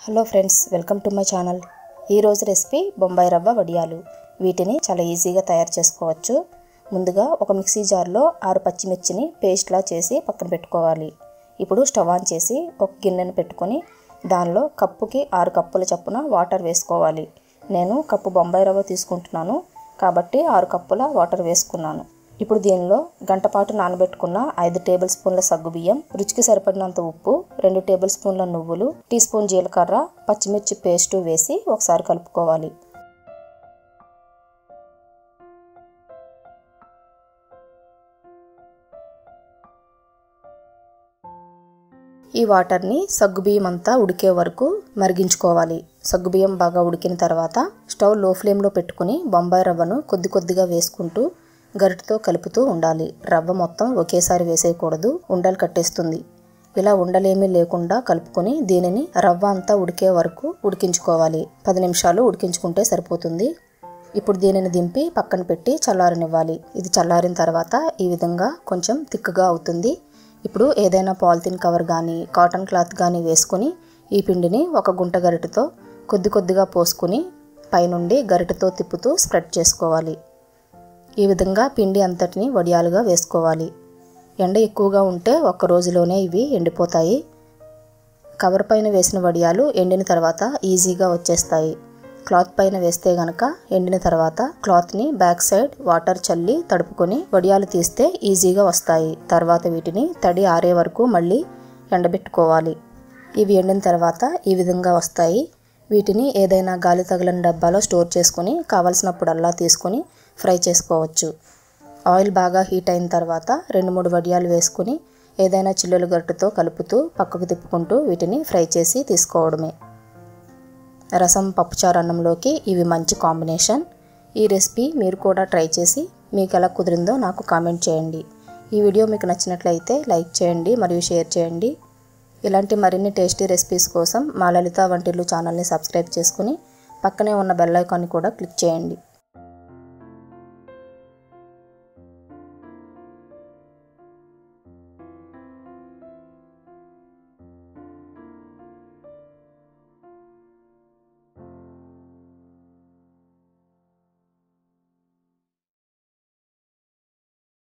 hello friends welcome to my channel ఈరోజు recipe Bombay rava వడియాలు వీటిని చాలా ఈజీగా తయారు చేసుకోవచ్చు ముందుగా ఒక మిక్సీ జార్లో ఆరు పచ్చిమిర్చిని పేస్ట్లా చేసి పక్కన పెట్టుకోవాలి ఇప్పుడు స్టవ్ ఆన్ చేసి ఒక గిన్నెను పెట్టుకొని దానిలో కప్పుకి ఆరు కప్పుల చొప్పున వాటర్ వేసుకోవాలి నేను కప్పు బొంబాయి రవ్వ తీసుకుంటున్నాను కాబట్టి ఆరు కప్పుల వాటర్ వేసుకున్నాను ఇప్పుడు దీనిలో గంటపాటు నానబెట్టుకున్న ఐదు టేబుల్ స్పూన్ల సగ్గుబియ్యం రుచికి సరిపడినంత ఉప్పు రెండు టేబుల్ స్పూన్ల నువ్వులు టీ స్పూన్ జీలకర్ర పచ్చిమిర్చి పేస్టు వేసి ఒకసారి కలుపుకోవాలి ఈ వాటర్ని సగ్గుబియ్యం అంతా ఉడికే వరకు మరిగించుకోవాలి సగ్గుబియ్యం బాగా ఉడికిన తర్వాత స్టవ్ లో ఫ్లేమ్లో పెట్టుకుని బొంబాయి రవ్వను కొద్ది కొద్దిగా వేసుకుంటూ గరిటతో కలుపుతూ ఉండాలి రవ్వ మొత్తం ఒకేసారి వేసేయకూడదు ఉండలు కట్టేస్తుంది ఇలా ఉండలేమీ లేకుండా కలుపుకొని దీనిని రవ్వ అంతా ఉడికే వరకు ఉడికించుకోవాలి పది నిమిషాలు ఉడికించుకుంటే సరిపోతుంది ఇప్పుడు దీనిని దింపి పక్కన పెట్టి చల్లారనివ్వాలి ఇది చల్లారిన తర్వాత ఈ విధంగా కొంచెం తిక్కుగా అవుతుంది ఇప్పుడు ఏదైనా పాలిథిన్ కవర్ కానీ కాటన్ క్లాత్ కానీ వేసుకొని ఈ పిండిని ఒక గుంట గరిటెతో కొద్ది కొద్దిగా పోసుకుని పైనుండి గరిటెతో తిప్పుతూ స్ప్రెడ్ చేసుకోవాలి ఈ విధంగా పిండి అంతటిని వడియాలుగా వేసుకోవాలి ఎండ ఎక్కువగా ఉంటే ఒక్క రోజులోనే ఇవి ఎండిపోతాయి కవర్ పైన వేసిన వడియాలు ఎండిన తర్వాత ఈజీగా వచ్చేస్తాయి క్లాత్ పైన వేస్తే గనక ఎండిన తర్వాత క్లాత్ని బ్యాక్ సైడ్ వాటర్ చల్లి తడుపుకొని వడియాలు తీస్తే ఈజీగా వస్తాయి తర్వాత వీటిని తడి ఆరే వరకు మళ్ళీ ఎండబెట్టుకోవాలి ఇవి ఎండిన తర్వాత ఈ విధంగా వస్తాయి వీటిని ఏదైనా గాలి తగలని డబ్బాలో స్టోర్ చేసుకొని కావలసినప్పుడల్లా తీసుకొని ఫ్రై చేసుకోవచ్చు ఆయిల్ బాగా హీట్ అయిన తర్వాత రెండు మూడు వడియాలు వేసుకుని ఏదైనా చిల్లుల గట్టుతో కలుపుతూ పక్కకు తిప్పుకుంటూ వీటిని ఫ్రై చేసి తీసుకోవడమే రసం పప్పుచారు అన్నంలోకి ఇవి మంచి కాంబినేషన్ ఈ రెసిపీ మీరు కూడా ట్రై చేసి మీకు ఎలా కుదిరిందో నాకు కామెంట్ చేయండి ఈ వీడియో మీకు నచ్చినట్లయితే లైక్ చేయండి మరియు షేర్ చేయండి ఇలాంటి మరిన్ని టేస్టీ రెసిపీస్ కోసం మా లలిత వంటిల్లు ఛానల్ని సబ్స్క్రైబ్ చేసుకుని పక్కనే ఉన్న బెల్ ఐకాన్ని కూడా క్లిక్ చేయండి